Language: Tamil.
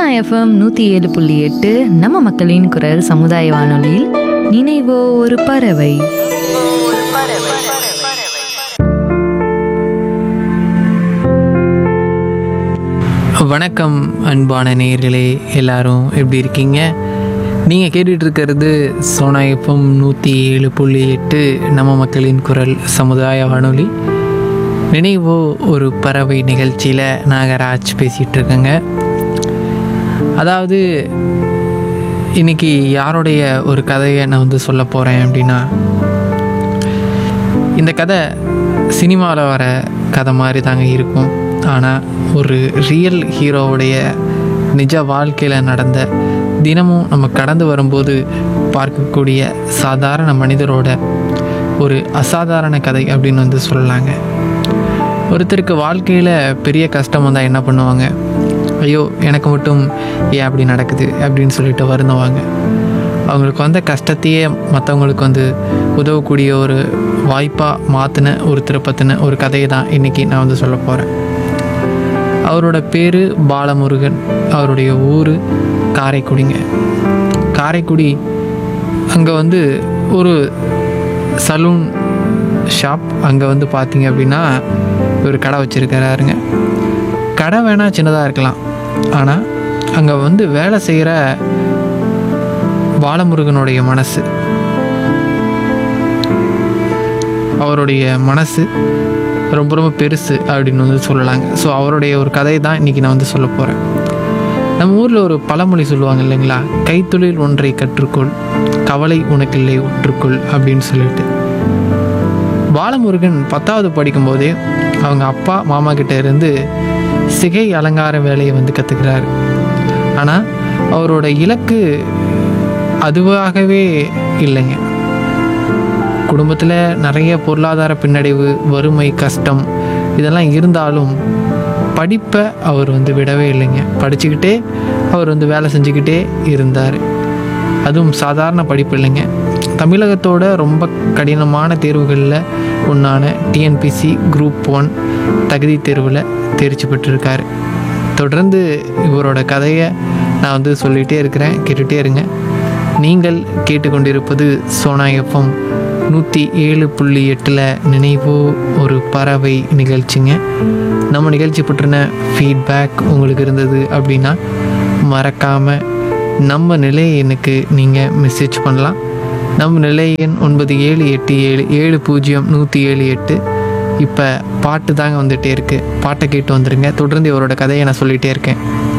சோனா எஃப்எம் நூற்றி ஏழு புள்ளி எட்டு நம்ம மக்களின் குரல் சமுதாய வானொலியில் நினைவோ ஒரு பறவை வணக்கம் அன்பான நேயர்களே எல்லாரும் எப்படி இருக்கீங்க நீங்கள் கேட்டுட்டு இருக்கிறது சோனா எஃப்எம் நூற்றி ஏழு புள்ளி எட்டு நம்ம மக்களின் குரல் சமுதாய வானொலி நினைவோ ஒரு பறவை நிகழ்ச்சியில் நாகராஜ் பேசிகிட்டு இருக்கேங்க அதாவது இன்னைக்கு யாருடைய ஒரு கதையை நான் வந்து சொல்ல போகிறேன் அப்படின்னா இந்த கதை சினிமாவில் வர கதை மாதிரி தாங்க இருக்கும் ஆனால் ஒரு ரியல் ஹீரோவுடைய நிஜ வாழ்க்கையில் நடந்த தினமும் நம்ம கடந்து வரும்போது பார்க்கக்கூடிய சாதாரண மனிதரோட ஒரு அசாதாரண கதை அப்படின்னு வந்து சொல்லலாங்க ஒருத்தருக்கு வாழ்க்கையில் பெரிய கஷ்டம் வந்தால் என்ன பண்ணுவாங்க ஐயோ எனக்கு மட்டும் ஏன் அப்படி நடக்குது அப்படின்னு சொல்லிட்டு வருந்துவாங்க அவங்களுக்கு வந்த கஷ்டத்தையே மற்றவங்களுக்கு வந்து உதவக்கூடிய ஒரு வாய்ப்பாக மாற்றின ஒருத்தரை பற்றின ஒரு கதையை தான் இன்றைக்கி நான் வந்து சொல்ல போகிறேன் அவரோட பேர் பாலமுருகன் அவருடைய ஊர் காரைக்குடிங்க காரைக்குடி அங்கே வந்து ஒரு சலூன் ஷாப் அங்கே வந்து பார்த்தீங்க அப்படின்னா ஒரு கடை வச்சுருக்கிறாருங்க கடை வேணால் சின்னதாக இருக்கலாம் ஆனால் அங்கே வந்து வேலை செய்கிற பாலமுருகனுடைய மனசு அவருடைய மனசு ரொம்ப ரொம்ப பெருசு அப்படின்னு வந்து சொல்லலாங்க ஸோ அவருடைய ஒரு கதையை தான் இன்றைக்கி நான் வந்து சொல்ல போகிறேன் நம்ம ஊரில் ஒரு பழமொழி சொல்லுவாங்க இல்லைங்களா கைத்தொழில் ஒன்றை கற்றுக்கொள் கவலை உனக்கில்லை ஒற்றுக்கொள் அப்படின்னு சொல்லிட்டு பாலமுருகன் பத்தாவது படிக்கும்போதே அவங்க அப்பா மாமா கிட்ட இருந்து சிகை அலங்கார வேலையை வந்து கற்றுக்கிறாரு ஆனால் அவரோட இலக்கு அதுவாகவே இல்லைங்க குடும்பத்தில் நிறைய பொருளாதார பின்னடைவு வறுமை கஷ்டம் இதெல்லாம் இருந்தாலும் படிப்பை அவர் வந்து விடவே இல்லைங்க படிச்சுக்கிட்டே அவர் வந்து வேலை செஞ்சுக்கிட்டே இருந்தார் அதுவும் சாதாரண படிப்பு இல்லைங்க தமிழகத்தோட ரொம்ப கடினமான தேர்வுகளில் ஒன்றான டிஎன்பிசி குரூப் ஒன் தகுதி தேர்வில் தேர்ச்சி பெற்றிருக்காரு தொடர்ந்து இவரோட கதையை நான் வந்து சொல்லிகிட்டே இருக்கிறேன் கேட்டுகிட்டே இருங்க நீங்கள் கேட்டுக்கொண்டிருப்பது சோனா எஃப்எம் நூற்றி ஏழு புள்ளி எட்டில் நினைவோ ஒரு பறவை நிகழ்ச்சிங்க நம்ம நிகழ்ச்சி பற்றின ஃபீட்பேக் உங்களுக்கு இருந்தது அப்படின்னா மறக்காமல் நம்ம நிலை எண்ணுக்கு நீங்கள் மெசேஜ் பண்ணலாம் நம்ம நிலை எண் ஒன்பது ஏழு எட்டு ஏழு ஏழு பூஜ்ஜியம் நூற்றி ஏழு எட்டு இப்போ பாட்டு தாங்க வந்துகிட்டே இருக்குது பாட்டை கேட்டு வந்துடுங்க தொடர்ந்து இவரோட கதையை நான் சொல்லிகிட்டே இருக்கேன்